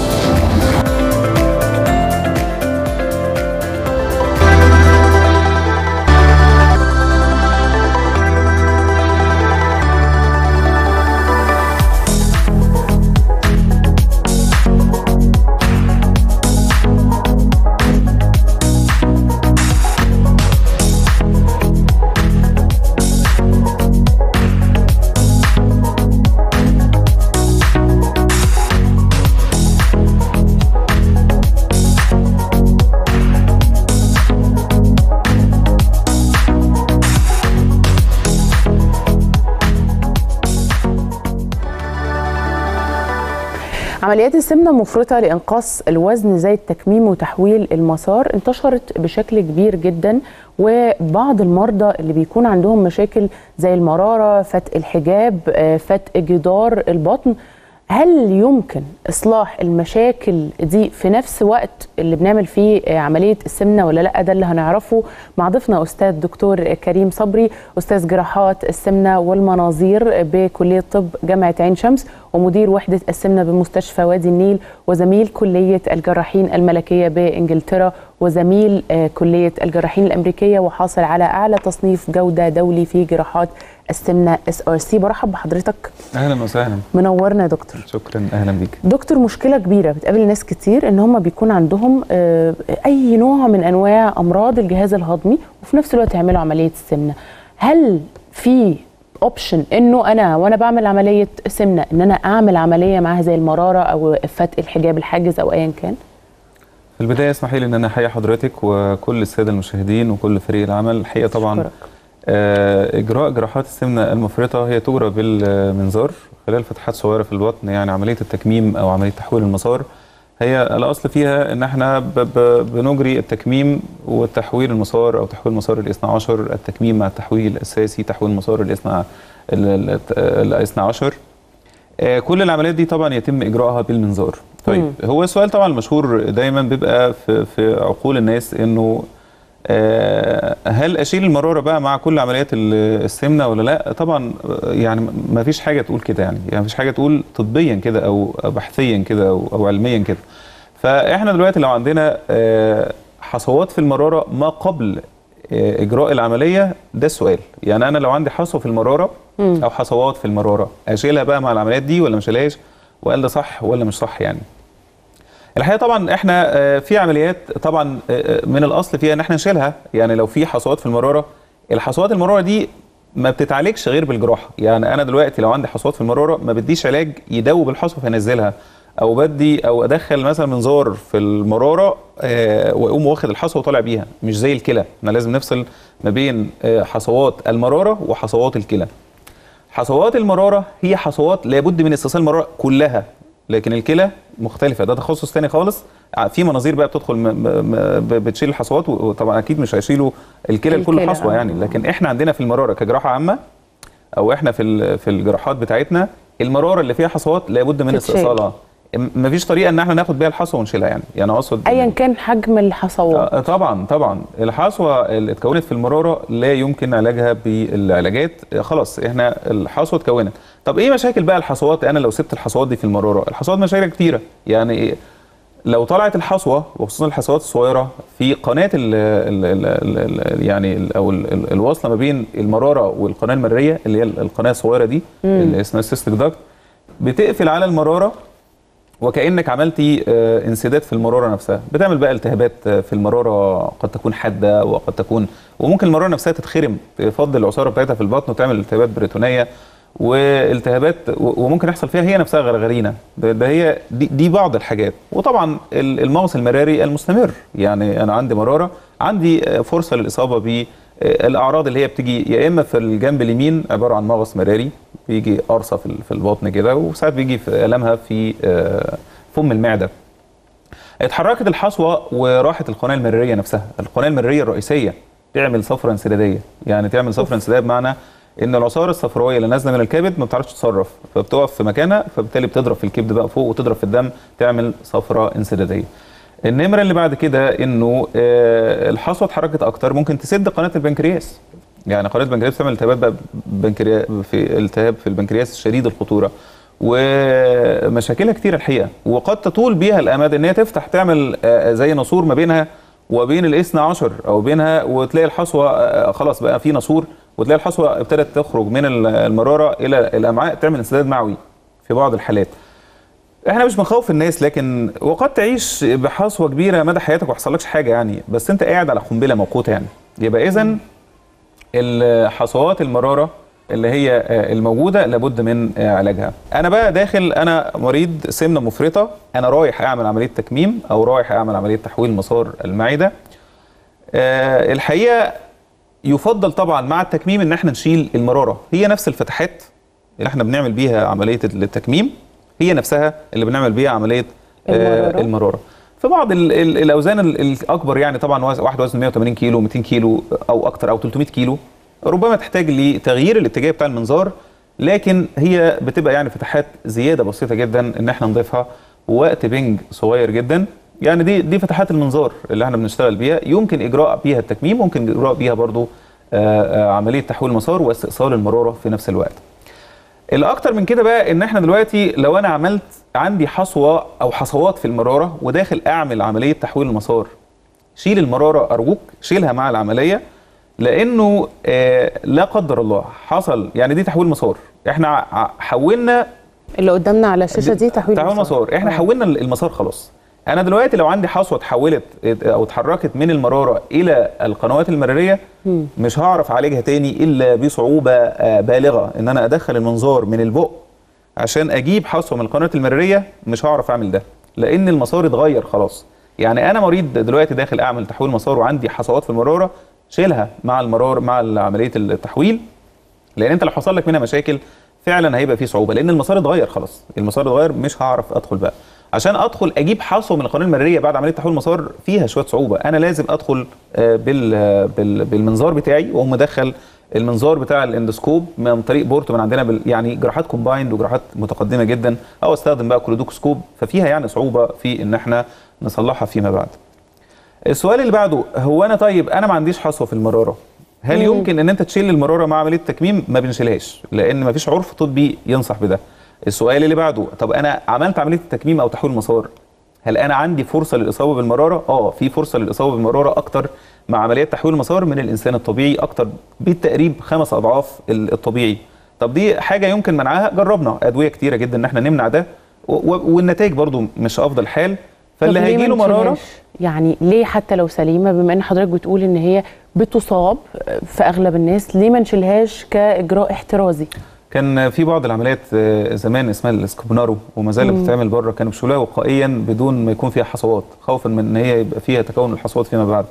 عمليات السمنة المفرطة لإنقاص الوزن زي التكميم وتحويل المسار انتشرت بشكل كبير جدا وبعض المرضى اللي بيكون عندهم مشاكل زي المرارة فتق الحجاب آه، فتق جدار البطن هل يمكن إصلاح المشاكل دي في نفس وقت اللي بنعمل فيه آه، عملية السمنة ولا لا ده اللي هنعرفه مع ضيفنا أستاذ دكتور كريم صبري أستاذ جراحات السمنة والمناظير بكلية طب جامعة عين شمس ومدير وحدة السمنة بمستشفى وادي النيل وزميل كلية الجراحين الملكية بإنجلترا وزميل آه، كلية الجراحين الأمريكية وحاصل على أعلى تصنيف جودة دولي في جراحات السمنة اس ار سي برحب بحضرتك اهلا وسهلا منورنا يا دكتور شكرا اهلا بيك دكتور مشكلة كبيرة بتقابل ناس كتير ان هم بيكون عندهم آه، اي نوع من انواع امراض الجهاز الهضمي وفي نفس الوقت يعملوا عملية السمنة هل في اوبشن انه انا وانا بعمل عملية سمنة ان انا اعمل عملية معاها زي المرارة او فتق الحجاب الحاجز او ايا كان في البدايه اسمحي لي ان انا احيي حضرتك وكل الساده المشاهدين وكل فريق العمل الحقيقه طبعا أشكرك. آه، اجراء جراحات السمنه المفرطه هي تجرى بالمنظار خلال فتحات صغيره في البطن يعني عمليه التكميم او عمليه تحويل المسار هي الاصل فيها ان احنا ب- ب- بنجري التكميم والتحويل المسار او تحويل مسار الاثنى عشر التكميم مع التحويل الاساسي تحويل مسار الاثنى ال- ال- الاثنى عشر آه، كل العمليات دي طبعا يتم اجراءها بالمنظار طيب مم. هو السؤال طبعا المشهور دايما بيبقى في, في عقول الناس انه آه، هل اشيل المراره بقى مع كل عمليات ال- السمنه ولا لا طبعا آه، يعني ما فيش حاجه تقول كده يعني يعني ما فيش حاجه تقول طبيا كده او أو بحثيا كده او او علميا كده فاحنا دلوقتي لو عندنا آه، حصوات في المراره ما قبل آه، اجراء العمليه ده السؤال يعني انا لو عندي حصوه في المراره مم. او حصوات في المراره اشيلها بقى مع العمليات دي ولا مش اشيلهاش وقال ده صح ولا مش صح يعني الحقيقه طبعا احنا آه، في عمليات طبعا آه، من الاصل فيها ان احنا نشيلها يعني لو في حصوات في المراره الحصوات المراره دي ما بتتعالجش غير بالجراحه يعني انا دلوقتي لو عندي حصوات في المراره ما بديش علاج يدوب الحصوه فينزلها او بدي او ادخل مثلا منظار في المراره آه، واقوم واخد الحصوه وطالع بيها مش زي الكلى احنا لازم نفصل ما بين آه، حصوات المراره وحصوات الكلى حصوات المراره هي حصوات لابد من استئصال المراره كلها لكن الكلى مختلفه ده تخصص تاني خالص ع- في مناظير بقى بتدخل م- م- م- ب- بتشيل الحصوات و- وطبعا اكيد مش هيشيلوا الكلى لكل الكلى، حصوه آه. يعني لكن احنا عندنا في المراره كجراحه عامه او احنا في ال- في الجراحات بتاعتنا المراره اللي فيها حصوات لابد من تتشال. استئصالها م- مفيش طريقه ان احنا ناخد بيها الحصوه ونشيلها يعني يعني اقصد ايا كان حجم الحصوات آه، طبعا طبعا الحصوه اللي اتكونت في المراره لا يمكن علاجها بالعلاجات آه، خلاص احنا الحصوه اتكونت طب ايه مشاكل بقى الحصوات انا لو سبت الحصوات دي في المراره الحصوات مشاكل كتيره يعني إيه؟ لو طلعت الحصوه وخصوصا الحصوات الصغيره في قناه ال ال ال ال ال يعني ال او ال ال الواصله ما بين المراره والقناه المريه اللي هي القناه الصغيره دي اللي اسمها السيستيك داكت بتقفل على المراره وكانك عملتي آه، انسداد في المراره نفسها بتعمل بقى التهابات آه، في المراره قد تكون حاده وقد تكون وممكن المراره نفسها تتخرم تفضي العصاره بتاعتها في البطن وتعمل التهابات بريتونيه والتهابات و- وممكن يحصل فيها هي نفسها غرغرينه ده ده هي دي, دي بعض الحاجات وطبعا ال- المغص المراري المستمر يعني انا عندي مراره عندي آه، فرصه للاصابه بالاعراض اللي هي بتيجي يا اما في الجنب اليمين عباره عن مغص مراري بيجي قرصه في ال- في البطن كده وساعات بيجي في المها في آه، فم المعده اتحركت الحصوه وراحت القناه المراريه نفسها القناه المراريه الرئيسيه تعمل صفرة انسداديه يعني تعمل صفرة انسداد بمعنى ان العصاره الصفراويه اللي نازله من الكبد ما بتعرفش تتصرف فبتقف في مكانها فبالتالي بتضرب في الكبد بقى فوق وتضرب في الدم تعمل صفرة انسداديه النمره اللي بعد كده انه آه، الحصوه اتحركت اكتر ممكن تسد قناه البنكرياس يعني قناه البنكرياس بتعمل التهابات بقى بنكريا في التهاب في البنكرياس شديد الخطوره ومشاكلها كتير الحقيقه وقد تطول بيها الامد ان هي تفتح تعمل آه، زي ناسور ما بينها وبين الاثنى عشر او بينها وتلاقي الحصوه آه، خلاص بقى في ناسور وتلاقي الحصوه ابتدت تخرج من المراره الى الامعاء تعمل انسداد معوي في بعض الحالات احنا مش بنخوف الناس لكن وقد تعيش بحصوه كبيره مدى حياتك وما يحصلكش حاجه يعني بس انت قاعد على قنبله موقوته يعني يبقى اذا الحصوات المراره اللي هي آه، الموجوده لابد من آه، علاجها انا بقى داخل انا مريض سمنه مفرطه انا رايح اعمل عمليه تكميم او رايح اعمل عمليه تحويل مسار المعده آه، الحقيقه يفضل طبعا مع التكميم ان احنا نشيل المراره هي نفس الفتحات اللي احنا بنعمل بيها عمليه التكميم هي نفسها اللي بنعمل بيها عمليه المرارة. آه المراره في بعض ال ال الاوزان ال- الاكبر يعني طبعا وز- واحد وزن 180 كيلو 200 كيلو او اكتر او 300 كيلو ربما تحتاج لتغيير الاتجاه بتاع المنظار لكن هي بتبقى يعني فتحات زياده بسيطه جدا ان احنا نضيفها وقت بنج صغير جدا يعني دي دي فتحات المنظار اللي احنا بنشتغل بيها يمكن اجراء بيها التكميم ممكن اجراء بيها برضو آه، آه، عمليه تحويل مسار واستئصال المراره في نفس الوقت الاكتر من كده بقى ان احنا دلوقتي لو انا عملت عندي حصوه او حصوات في المراره وداخل اعمل عمليه تحويل المسار شيل المراره ارجوك شيلها مع العمليه لانه آه لا قدر الله حصل يعني دي تحويل مسار احنا ع- حولنا اللي قدامنا على الشاشه دي تحويل تحويل مسار احنا آه. حولنا المسار خلاص انا دلوقتي لو عندي حصوه اتحولت او اتحركت من المراره الى القنوات المراريه مش هعرف اعالجها تاني الا بصعوبه آه، بالغه ان انا ادخل المنظار من البق عشان اجيب حصوه من القناه المراريه مش هعرف اعمل ده لان المسار اتغير خلاص يعني انا مريض دلوقتي داخل اعمل تحويل مسار وعندي حصوات في المراره شيلها مع المرار مع عمليه التحويل لان انت لو حصل لك منها مشاكل فعلا هيبقى في صعوبه لان المسار اتغير خلاص المسار اتغير مش هعرف ادخل بقى عشان ادخل اجيب حصوه من القناه المراريه بعد عمليه تحويل مسار فيها شويه صعوبه انا لازم ادخل آه، بال آه، بال- بالمنظار بتاعي واقوم مدخل المنظار بتاع الاندوسكوب من طريق بورت من عندنا بال يعني جراحات كومبايند وجراحات متقدمه جدا او استخدم بقى كولودوكسكوب ففيها يعني صعوبه في ان احنا نصلحها فيما بعد السؤال اللي بعده هو انا طيب انا ما عنديش حصوه في المراره هل مم. يمكن ان انت تشيل المراره مع عمليه التكميم ما بنشيلهاش لان ما فيش عرف طبي ينصح بده السؤال اللي بعده طب انا عملت عمليه التكميم او تحويل مسار هل انا عندي فرصه للاصابه بالمراره اه في فرصه للاصابه بالمراره اكتر مع عمليات تحويل مسار من الانسان الطبيعي اكتر بالتقريب خمس اضعاف ال- الطبيعي طب دي حاجه يمكن منعها جربنا ادويه كتيره جدا ان احنا نمنع ده و- و- والنتائج برضو مش افضل حال فاللي طب ليه هيجي له ما مراره نشيلهاش؟ يعني ليه حتى لو سليمه بما ان حضرتك بتقول ان هي بتصاب في اغلب الناس ليه ما نشيلهاش كاجراء احترازي كان في بعض العمليات آه، زمان اسمها الاسكوبنارو وما زالت بتتعمل بره كانوا بيشيلوها وقائيا بدون ما يكون فيها حصوات خوفا من ان هي يبقى فيها تكون الحصوات فيما بعد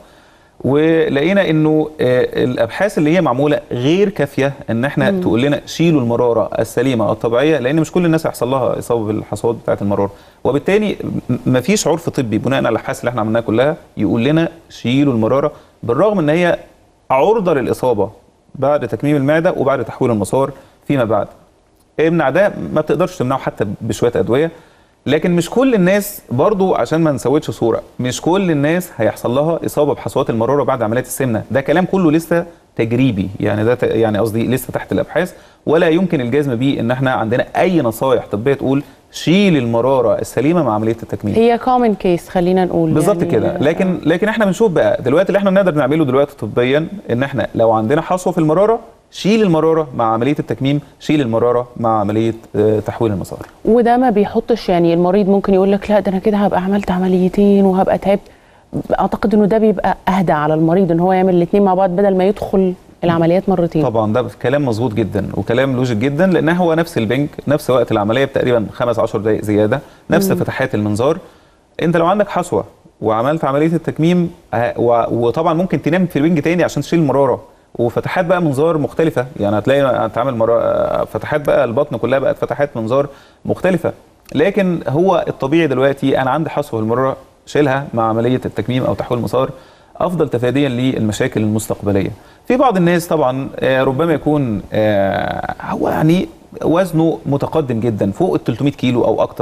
ولقينا انه آه، الابحاث اللي هي معموله غير كافيه ان احنا تقول لنا شيلوا المراره السليمه الطبيعيه لان مش كل الناس هيحصل لها اصابه بالحصوات بتاعه المراره وبالتالي م- مفيش عرف طبي بناء على الابحاث اللي احنا عملناها كلها يقول لنا شيلوا المراره بالرغم ان هي عرضه للاصابه بعد تكميم المعده وبعد تحويل المسار فيما بعد امنع ده ما بتقدرش تمنعه حتى بشويه ادويه لكن مش كل الناس برضو عشان ما نسويتش صوره مش كل الناس هيحصل لها اصابه بحصوات المراره بعد عمليات السمنه ده كلام كله لسه تجريبي يعني ده ت- يعني قصدي لسه تحت الابحاث ولا يمكن الجزم بيه ان احنا عندنا اي نصايح طبيه تقول شيل المراره السليمه مع عمليه التكميم هي كومن كيس خلينا نقول بالظبط يعني كده لكن لكن احنا بنشوف بقى دلوقتي اللي احنا بنقدر نعمله دلوقتي طبيا ان احنا لو عندنا حصوه في المراره شيل المراره مع عمليه التكميم شيل المراره مع عمليه آه، تحويل المسار وده ما بيحطش يعني المريض ممكن يقول لك لا ده انا كده هبقى عملت عمليتين وهبقى تعبت اعتقد انه ده بيبقى اهدى على المريض ان هو يعمل الاثنين مع بعض بدل ما يدخل العمليات مرتين طبعا ده كلام مظبوط جدا وكلام لوجيك جدا لان هو نفس البنك نفس وقت العمليه بتقريبا 5 10 دقائق زياده نفس فتحات المنظار انت لو عندك حصوه وعملت عمليه التكميم آه، و- وطبعا ممكن تنام في البنج تاني عشان تشيل المراره وفتحات بقى منظار مختلفه يعني هتلاقي هتعمل مرا... آه، فتحات بقى البطن كلها بقت فتحات منظار مختلفه لكن هو الطبيعي دلوقتي انا عندي حصوه في المراره شيلها مع عمليه التكميم او تحويل مسار افضل تفاديا للمشاكل المستقبليه في بعض الناس طبعا آه، ربما يكون آه، هو يعني وزنه متقدم جدا فوق ال 300 كيلو او اكتر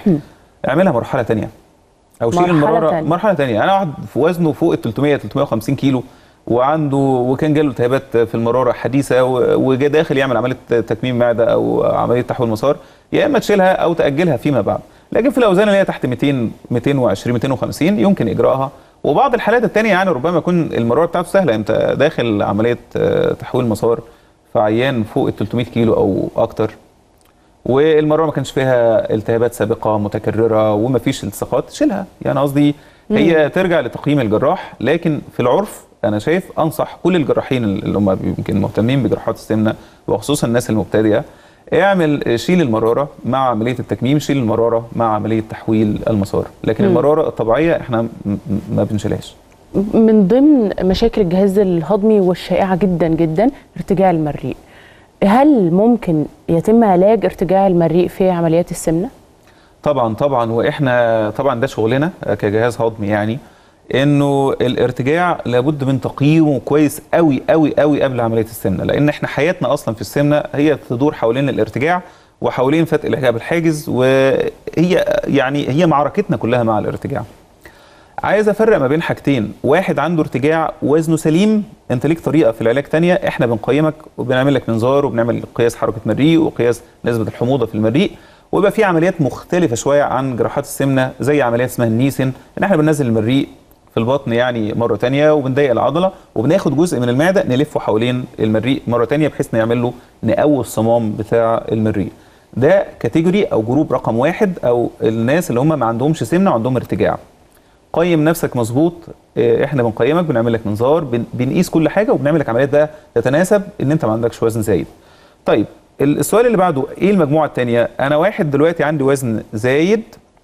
اعملها مرحله تانية او شيل مرحلة المراره تانية. مرحله تانية انا واحد في وزنه فوق ال 300 350 كيلو وعنده وكان جاله التهابات في المراره حديثه و- وجا داخل يعمل عمليه تكميم معده او عمليه تحويل مسار يا اما تشيلها او تاجلها فيما بعد لكن في الاوزان اللي هي تحت 200 220 250 يمكن اجراءها وبعض الحالات التانية يعني ربما يكون المراره بتاعته سهله انت داخل عمليه آه، تحويل مسار في عيان فوق ال 300 كيلو او اكتر والمراره ما كانش فيها التهابات سابقه متكرره وما فيش التصاقات شيلها يعني قصدي هي ترجع لتقييم الجراح لكن في العرف انا شايف انصح كل الجراحين اللي هم يمكن مهتمين بجراحات السمنه وخصوصا الناس المبتدئه اعمل شيل المراره مع عمليه التكميم شيل المراره مع عمليه تحويل المسار لكن المراره الطبيعيه احنا م- م- ما بنشيلهاش من ضمن مشاكل الجهاز الهضمي والشائعه جدا جدا ارتجاع المريء هل ممكن يتم علاج ارتجاع المريء في عمليات السمنه طبعا طبعا واحنا طبعا ده شغلنا كجهاز هضمي يعني انه الارتجاع لابد من تقييمه كويس قوي قوي قوي قبل عمليه السمنه لان احنا حياتنا اصلا في السمنه هي تدور حوالين الارتجاع وحوالين فتق الحجاب الحاجز وهي يعني هي معركتنا كلها مع الارتجاع عايز افرق ما بين حاجتين واحد عنده ارتجاع وزنه سليم انت ليك طريقه في العلاج تانية احنا بنقيمك وبنعمل لك منظار وبنعمل قياس حركه مريء وقياس نسبه الحموضه في المريء ويبقى في عمليات مختلفه شويه عن جراحات السمنه زي عمليات اسمها النيسن ان احنا بننزل المريء في البطن يعني مره تانية وبنضيق العضله وبناخد جزء من المعده نلفه حوالين المريء مره تانية بحيث نعمل له نقوي الصمام بتاع المريء ده كاتيجوري او جروب رقم واحد او الناس اللي هم ما عندهمش سمنه وعندهم ارتجاع قيم نفسك مظبوط اه، احنا بنقيمك بنعمل لك منظار بن- بنقيس كل حاجه وبنعمل لك عمليات بقى تتناسب ان انت ما عندكش وزن زايد طيب ال- السؤال اللي بعده ايه المجموعه الثانيه انا واحد دلوقتي عندي وزن زايد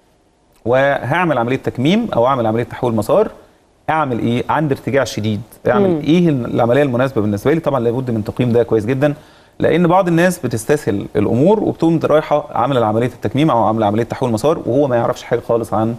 وهعمل عمليه تكميم او اعمل عمليه تحويل مسار اعمل ايه عندي ارتجاع شديد اعمل مم. ايه العمليه المناسبه بالنسبه لي طبعا لابد من تقييم ده كويس جدا لان بعض الناس بتستسهل الامور وبتقوم رايحه عامله عمليه التكميم او عامله عمليه تحويل مسار وهو ما يعرفش حاجه خالص عن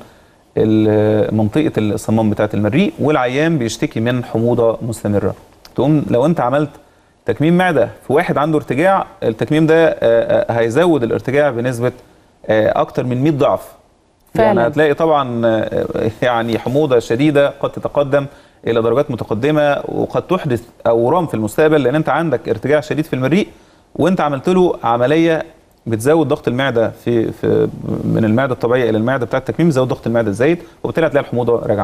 ال- منطقه الصمام بتاعه المريء والعيان بيشتكي من حموضه مستمره تقوم لو انت عملت تكميم معده في واحد عنده ارتجاع التكميم ده آه، آه، هيزود الارتجاع بنسبه آه، اكتر من 100 ضعف يعني فعلاً. هتلاقي طبعا آه، يعني حموضه شديده قد تتقدم الى درجات متقدمه وقد تحدث اورام في المستقبل لان انت عندك ارتجاع شديد في المريء وانت عملت له عمليه بتزود ضغط المعده في, في من المعده الطبيعيه الى المعده بتاعه التكميم بتزود ضغط المعده الزايد وبالتالي هتلاقي الحموضه راجعه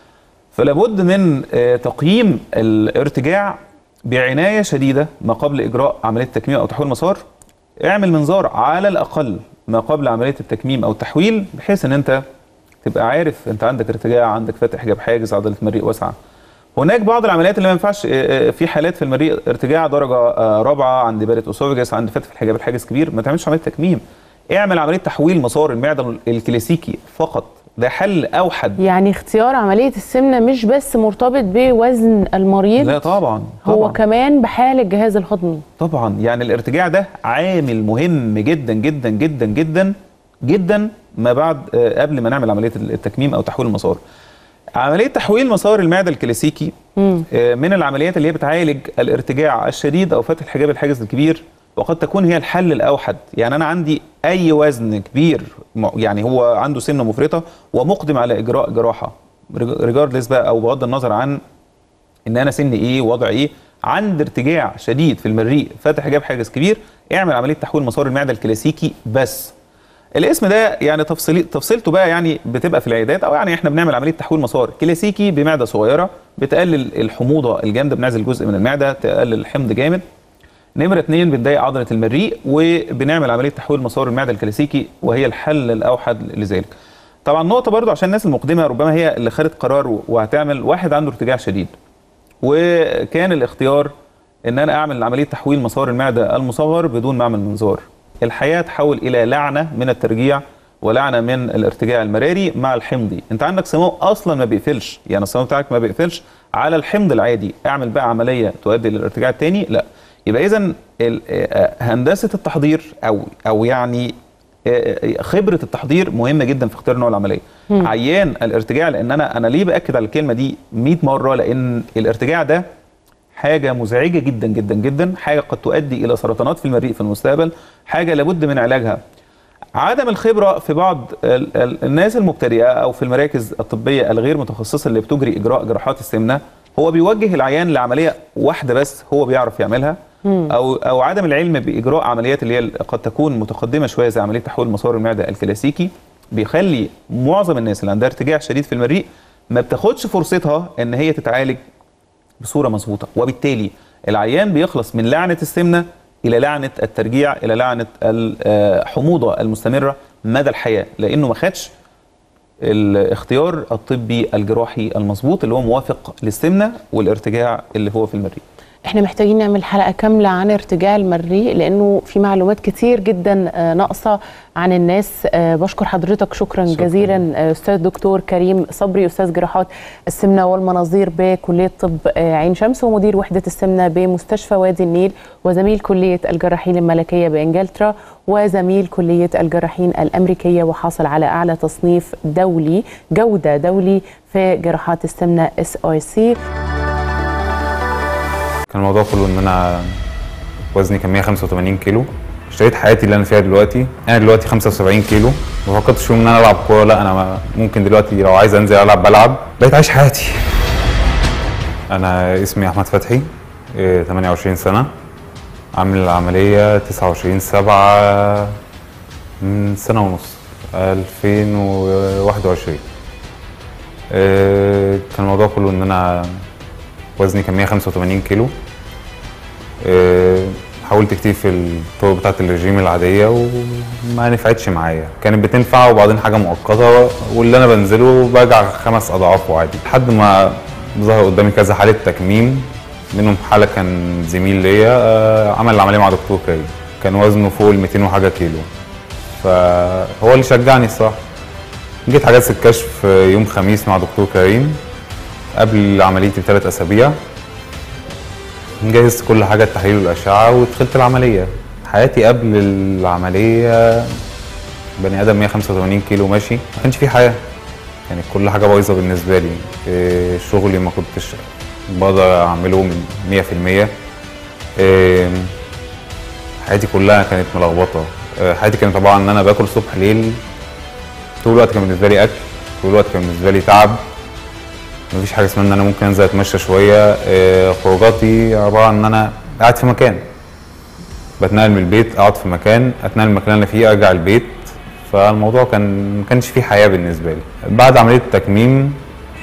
فلا بد من آه، تقييم الارتجاع بعنايه شديده ما قبل اجراء عمليه تكميم او تحويل مسار اعمل منظار على الاقل ما قبل عمليه التكميم او التحويل بحيث ان انت تبقى عارف انت عندك ارتجاع عندك فتح حجاب حاجز عضله مريء واسعه هناك بعض العمليات اللي ما ينفعش آه، آه، في حالات في المريء ارتجاع درجه آه، رابعه عند بارة اسوفجس عند فتح الحجاب الحاجز كبير ما تعملش عمليه تكميم اعمل عمليه تحويل مسار المعده الكلاسيكي فقط ده حل اوحد يعني اختيار عملية السمنة مش بس مرتبط بوزن المريض لا طبعا هو طبعا كمان بحال الجهاز الهضمي طبعا يعني الارتجاع ده عامل مهم جدا جدا جدا جدا جدا ما بعد آه، قبل ما نعمل عمليه التكميم او تحويل المسار عمليه تحويل مسار المعده الكلاسيكي مم. آه، من العمليات اللي هي بتعالج الارتجاع الشديد او فتح الحجاب الحاجز الكبير وقد تكون هي الحل الاوحد يعني انا عندي اي وزن كبير م- يعني هو عنده سمنه مفرطه ومقدم على اجراء جراحه ريجاردلس بقى او بغض النظر عن ان انا سن ايه وضع ايه عند ارتجاع شديد في المريء فاتح حجاب حاجز كبير اعمل عمليه تحويل مسار المعده الكلاسيكي بس الاسم ده يعني تفصيلي تفصيلته بقى يعني بتبقى في العيادات او يعني احنا بنعمل عمليه تحويل مسار كلاسيكي بمعده صغيره بتقلل الحموضه الجامده بنعزل جزء من المعده تقلل الحمض جامد نمرة اتنين بتضيق عضلة المريء وبنعمل عملية تحويل مسار المعدة الكلاسيكي وهي الحل الأوحد لذلك. طبعا نقطة برضو عشان الناس المقدمة ربما هي اللي خدت قرار وهتعمل واحد عنده ارتجاع شديد وكان الاختيار ان انا اعمل عملية تحويل مسار المعدة المصغر بدون ما اعمل منظار. الحياة تحول الى لعنة من الترجيع ولعنة من الارتجاع المراري مع الحمضي انت عندك صمام اصلا ما بيقفلش يعني الصمام بتاعك ما بيقفلش على الحمض العادي اعمل بقى عملية تؤدي للارتجاع التاني لا يبقى اذا هندسه التحضير او او يعني آه، آه، خبره التحضير مهمه جدا في اختيار نوع العمليه عيان الارتجاع لان انا انا ليه باكد على الكلمه دي 100 مره لان الارتجاع ده حاجه مزعجه جدا جدا جدا حاجه قد تؤدي الى سرطانات في المريء في المستقبل حاجه لابد من علاجها عدم الخبره في بعض ال- ال- الناس المبتدئه او في المراكز الطبيه الغير متخصصه اللي بتجري اجراء جراحات السمنه هو بيوجه العيان لعمليه واحده بس هو بيعرف يعملها او او عدم العلم باجراء عمليات اللي هي قد تكون متقدمه شويه زي عمليه تحويل مسار المعده الكلاسيكي بيخلي معظم الناس اللي عندها ارتجاع شديد في المريء ما بتاخدش فرصتها ان هي تتعالج بصوره مظبوطه وبالتالي العيان بيخلص من لعنه السمنه الى لعنه الترجيع الى لعنه الحموضه المستمره مدى الحياه لانه ما خدش الاختيار الطبي الجراحي المظبوط اللي هو موافق للسمنه والارتجاع اللي هو في المريء احنا محتاجين نعمل حلقه كامله عن ارتجاع المريء لانه في معلومات كتير جدا آه، ناقصه عن الناس آه، بشكر حضرتك شكرا, شكرا. جزيلا آه، استاذ دكتور كريم صبري استاذ جراحات السمنه والمناظير بكليه طب آه، عين شمس ومدير وحده السمنه بمستشفى وادي النيل وزميل كليه الجراحين الملكيه بانجلترا وزميل كليه الجراحين الامريكيه وحاصل على اعلى تصنيف دولي جوده دولي في جراحات السمنه اس اي سي كان الموضوع كله ان انا وزني كان 185 كيلو اشتريت حياتي اللي انا فيها دلوقتي انا دلوقتي 75 كيلو ما فكرتش فيهم ان انا العب كوره لا انا ما- ممكن دلوقتي لو عايز انزل العب بلعب بقيت عايش حياتي انا اسمي احمد فتحي إيه، 28 سنه عامل العمليه 29 7 من سنه ونص 2021 إيه، كان الموضوع كله ان انا وزني كان 185 كيلو آه، حاولت كتير في الطرق بتاعت الرجيم العادية وما نفعتش معايا كانت بتنفع وبعدين حاجة مؤقتة واللي أنا بنزله برجع خمس أضعافه عادي لحد ما ظهر قدامي كذا حالة تكميم منهم حالة كان زميل ليا آه، عمل العملية مع دكتور كريم كان وزنه فوق ال 200 وحاجة كيلو فهو اللي شجعني الصراحة جيت حجزت الكشف يوم خميس مع دكتور كريم قبل عمليتي بثلاث اسابيع جهزت كل حاجه التحاليل والاشعه ودخلت العمليه حياتي قبل العمليه بني ادم 185 كيلو ماشي ما كانش في حياه كانت كل حاجه بايظه بالنسبه لي إيه، شغلي ما كنتش بقدر اعمله من 100% إيه، حياتي كلها كانت ملخبطه إيه، حياتي كانت عباره عن ان انا باكل صبح ليل طول الوقت كان بالنسبه لي اكل طول الوقت كان بالنسبه لي تعب مفيش حاجه اسمها ان انا ممكن انزل اتمشى شويه آه، خروجاتي عباره عن ان انا قاعد في مكان بتنقل من البيت اقعد في مكان اتنقل من المكان اللي أنا فيه ارجع البيت فالموضوع كان ما كانش فيه حياه بالنسبه لي بعد عمليه التكميم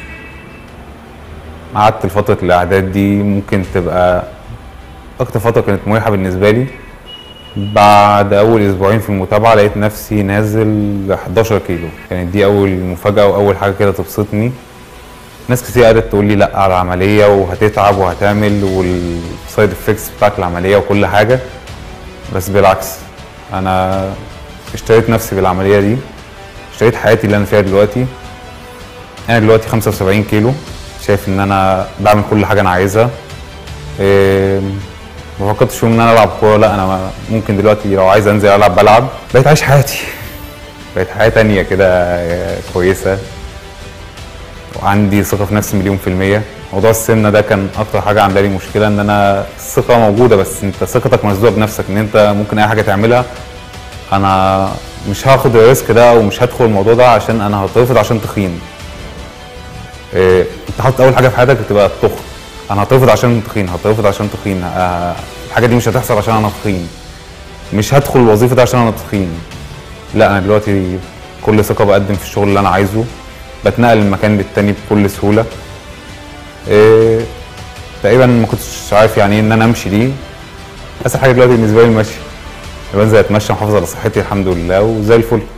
قعدت فتره الاعداد دي ممكن تبقى اكتر فتره كانت مريحه بالنسبه لي بعد اول اسبوعين في المتابعه لقيت نفسي نازل 11 كيلو كانت دي اول مفاجاه واول حاجه كده تبسطني ناس كتير قعدت تقول لي لا على العمليه وهتتعب وهتعمل والسايد افكتس بتاعت العمليه وكل حاجه بس بالعكس انا اشتريت نفسي بالعمليه دي اشتريت حياتي اللي انا فيها دلوقتي انا دلوقتي 75 كيلو شايف ان انا بعمل كل حاجه انا عايزها إيه، ما فكرتش فيهم ان انا العب كوره لا انا ما- ممكن دلوقتي لو عايز انزل العب بلعب بقيت عايش حياتي بقيت حياه تانية كده آه، كويسه وعندي ثقه في نفسي مليون في الميه موضوع السمنه ده كان اكتر حاجه عامله لي مشكله ان انا الثقه موجوده بس انت ثقتك مسدوده بنفسك ان انت ممكن اي حاجه تعملها انا مش هاخد الريسك ده ومش هدخل الموضوع ده عشان انا هترفض عشان تخين إيه انت حاطط اول حاجه في حياتك تبقى التخن انا هترفض عشان تخين هترفض عشان تخين آه الحاجه دي مش هتحصل عشان انا تخين مش هدخل الوظيفه دي عشان انا تخين لا انا دلوقتي كل ثقه بقدم في الشغل اللي انا عايزه بتنقل من مكان للتاني بكل سهوله إيه تقريبا ما كنتش عارف يعني ايه ان انا امشي دي اسهل حاجه دلوقتي بالنسبه لي المشي بنزل اتمشى محافظ على صحتي الحمد لله وزي الفل